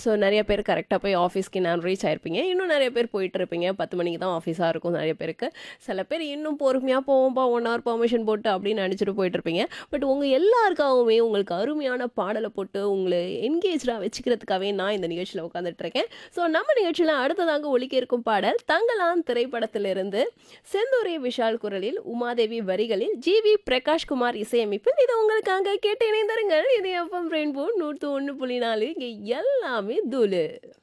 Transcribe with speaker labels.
Speaker 1: so நிறைய பேர் கரெக்டாக போய் ஆஃபீஸ்க்கு நான் ரீச் ஆயிருப்பீங்க இன்னும் நிறைய பேர் போயிட்டு இருப்பீங்க பத்து மணிக்கு தான் ஆஃபீஸாக இருக்கும் நிறைய பேருக்கு சில பேர் இன்னும் பொறுமையாக போவோம்ப்பா ஒன் ஹவர் பர்மிஷன் போட்டு அப்படின்னு நினச்சிட்டு போயிட்டு இருப்பீங்க பட் உங்கள் எல்லாருக்காகவுமே உங்களுக்கு அருமையான பாடலை போட்டு உங்களை என்கேஜாக வச்சுக்கிறதுக்காகவே நான் இந்த நிகழ்ச்சியில் உட்காந்துட்டு இருக்கேன் ஸோ நம்ம நிகழ்ச்சியில் அடுத்ததாக ஒலிக்க இருக்கும் பாடல் தங்கலான் திரைப்படத்திலிருந்து செந்தூரை விஷால் குரலில் உமாதேவி வரிகளில் ஜி வி பிரகாஷ்குமார் இசையமைப்பில் இது உங்களுக்காக கேட்டு இணைந்தருங்கள் இது எஃப்எம் ரெயின்போ நூற்று ஒன்று புள்ளி நாலு இங்கே எல்லாமே தூளு